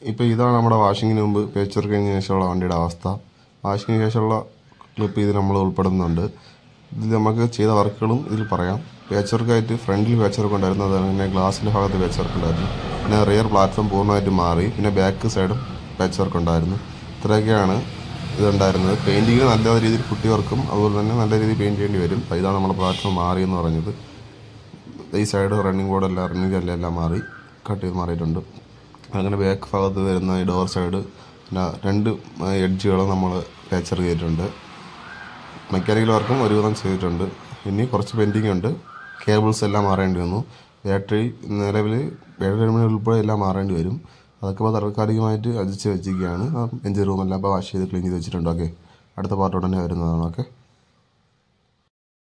ഇപ്പോൾ ഇതാണ് നമ്മുടെ വാഷിങ്ങിന് മുമ്പ് പേച്ചർ കഴിഞ്ഞ ശേഷമുള്ള വണ്ടിയുടെ അവസ്ഥ വാഷിങ്ങിന് ശേഷമുള്ള ക്ലിപ്പ് ഇത് നമ്മൾ ഉൾപ്പെടുന്നുണ്ട് ഇതിൽ നമുക്ക് ചെയ്ത വർക്കുകളും ഇതിൽ പറയാം പേച്ചർക്കായിട്ട് ഫ്രണ്ടിൽ പേച്ചർക്ക് ഉണ്ടായിരുന്നു അതുപോലെ തന്നെ ഗ്ലാസിൻ്റെ ഭാഗത്ത് പേച്ചർക്ക് ഉണ്ടായിരുന്നു പിന്നെ റിയർ പ്ലാറ്റ്ഫോം പൂർണ്ണമായിട്ട് മാറി പിന്നെ ബാക്ക് സൈഡും പേച്ചർക്ക് ഉണ്ടായിരുന്നു ഇത്രയൊക്കെയാണ് ഇതുണ്ടായിരുന്നത് പെയിൻറ്റിങ് നല്ല രീതിയിൽ കുട്ടി വർക്കും അതുപോലെ തന്നെ നല്ല രീതിയിൽ പെയിൻറ്റ് ചെയ്യേണ്ടി വരും അപ്പോൾ ഇതാണ് നമ്മുടെ പ്ലാറ്റ്ഫോം മാറി എന്ന് പറഞ്ഞത് ഈ സൈഡ് റണ്ണിങ് ബോർഡെല്ലാം റണ്ണിങ് എല്ലാം എല്ലാം മാറി കട്ട് ചെയ്ത് മാറിയിട്ടുണ്ട് അങ്ങനെ ബാക്ക് ഭാഗത്ത് വരുന്ന ഈ ഡോർ സൈഡ് പിന്നെ രണ്ട് എഡ്ജുകളും നമ്മൾ പേച്ചർ ചെയ്തിട്ടുണ്ട് മെക്കാനിക്കൽ വർക്കും ഒരുവിധം ചെയ്തിട്ടുണ്ട് ഇനി കുറച്ച് പെൻഡിങ് ഉണ്ട് കേബിൾസ് എല്ലാം മാറേണ്ടി വന്നു ബാറ്ററി നിലവിൽ ബാറ്ററി ടെർമിനൽ ഉൾപ്പെടെ എല്ലാം മാറേണ്ടി വരും അതൊക്കെ ഇപ്പോൾ താൽക്കാലികമായിട്ട് അടിച്ച് വെച്ചിരിക്കുകയാണ് എഞ്ചിൻ റൂമെല്ലാം ഇപ്പോൾ വാഷ് ചെയ്ത് ക്ലീൻ ചെയ്ത് വെച്ചിട്ടുണ്ട് ഓക്കെ അടുത്ത പാർട്ട് ഉടനെ വരുന്നതാണ് ഓക്കെ